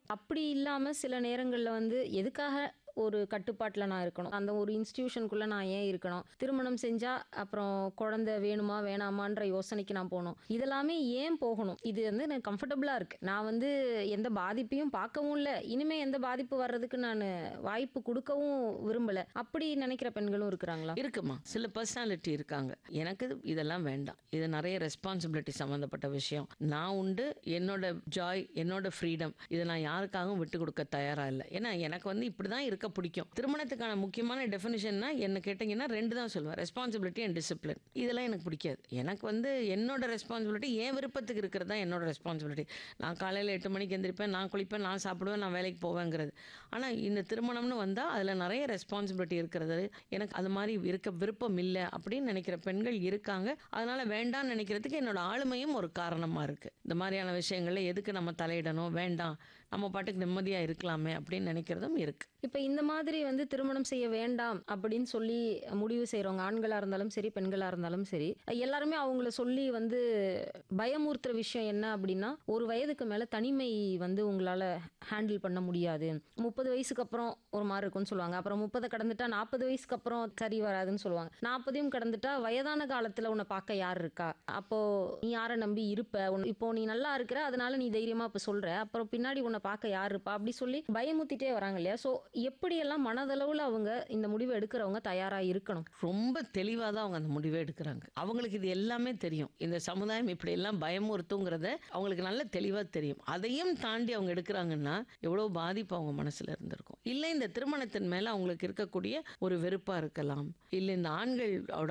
அப்படி இல்லாம சில நேரங்கள்ல வந்து எதுக்காக ஒரு கட்டுப்பாட்டுல நான் இருக்கணும் அந்த ஒரு இன்ஸ்டிடியூஷனுக்குள்ள நான் ஏன் இருக்கணும் திருமணம் செஞ்சா அப்புறம் குழந்தை வேணுமா வேணாமான்ற யோசனைக்கு நான் போகணும் இதெல்லாமே ஏன் போகணும் இது வந்து எனக்கு கம்ஃபர்டபுளா இருக்கு நான் வந்து எந்த பாதிப்பையும் பார்க்கவும் இல்லை இனிமே எந்த பாதிப்பு வர்றதுக்கு நான் வாய்ப்பு கொடுக்கவும் விரும்பல அப்படி நினைக்கிற பெண்களும் இருக்கிறாங்களா இருக்குமா சில பர்சனாலிட்டி இருக்காங்க எனக்கு இது- இதெல்லாம் வேண்டாம் இது நிறைய ரெஸ்பான்சிபிலிட்டி சம்மந்தப்பட்ட விஷயம் நான் உண்டு என்னோட ஜாய் என்னோட ஃப்ரீடம் இதை நான் யாருக்காகவும் விட்டு கொடுக்க தயாரா இல்லை ஏன்னா எனக்கு வந்து இப்படி தான் இருக்க பிடிக்கும் திருமணத்துக்கான முக்கியமான டெஃபினிஷன்னா என்ன கேட்டிங்கன்னா ரெண்டு தான் சொல்லுவேன் ரெஸ்பான்சிபிலிட்டி அண்ட் டிசிப்ளின் இதெல்லாம் எனக்கு பிடிக்காது எனக்கு வந்து என்னோட ரெஸ்பான்சிபிலிட்டி என் விருப்பத்துக்கு இருக்கிறது தான் என்னோட ரெஸ்பான்சிபிலிட்டி நான் காலையில் எட்டு மணிக்கு எந்திரிப்பேன் நான் குளிப்பேன் நான் சாப்பிடுவேன் நான் வேலைக்கு போவேங்கிறது ஆனால் இந்த திருமணம்னு வந்தால் அதில் நிறைய ரெஸ்பான்சிபிலிட்டி இருக்கிறது எனக்கு அது மாதிரி இருக்க விருப்பம் இல்லை அப்படின்னு நினைக்கிற பெண்கள் இருக்காங்க அதனால வேண்டாம்னு நினைக்கிறதுக்கு என்னோட ஆளுமையும் ஒரு காரணமாக இருக்குது இந்த மாதிரியான விஷயங்கள்ல எதுக்கு நம்ம தலையிடணும் வேண்டாம் நம்ம பாட்டுக்கு நிம்மதியாக இருக்கலாமே அப்படின்னு நினைக்கிறதும் இருக்குது இப்ப இந்த மாதிரி வந்து திருமணம் செய்ய வேண்டாம் அப்படின்னு சொல்லி முடிவு செய்றவங்க ஆண்களா இருந்தாலும் சரி பெண்களா இருந்தாலும் சரி எல்லாருமே அவங்கள சொல்லி வந்து பயமுறுத்துற விஷயம் என்ன அப்படின்னா ஒரு வயதுக்கு மேல தனிமை வந்து உங்களால ஹேண்டில் பண்ண முடியாது முப்பது வயசுக்கு அப்புறம் ஒரு மாதிரி இருக்கும்னு சொல்லுவாங்க அப்புறம் முப்பதை கடந்துட்டா நாற்பது வயசுக்கு அப்புறம் சரி வராதுன்னு சொல்லுவாங்க நாற்பதையும் கடந்துட்டா வயதான காலத்துல உன்னை பார்க்க யார் இருக்கா அப்போ நீ யாரை நம்பி இருப்ப உன்- இப்போ நீ நல்லா இருக்கிற அதனால நீ தைரியமா இப்ப சொல்ற அப்புறம் பின்னாடி உன்னை பார்க்க யார் இருப்பா அப்படி சொல்லி பயமுத்திட்டே வராங்க இல்லையா ஸோ எப்படியெல்லாம் மனதளவுல அவங்க இந்த முடிவை எடுக்கிறவங்க தயாரா இருக்கணும் ரொம்ப தெளிவாக தான் அவங்க அந்த முடிவை எடுக்கிறாங்க அவங்களுக்கு இது எல்லாமே தெரியும் இந்த சமுதாயம் இப்படி எல்லாம் பயமுறுத்துங்கிறத அவங்களுக்கு நல்ல தெளிவாக தெரியும் அதையும் தாண்டி அவங்க எடுக்கிறாங்கன்னா எவ்வளோ பாதிப்பு அவங்க மனசுல இருந்திருக்கும் இல்லை இந்த திருமணத்தின் மேலே அவங்களுக்கு இருக்கக்கூடிய ஒரு வெறுப்பாக இருக்கலாம் இல்லை இந்த ஆண்களோட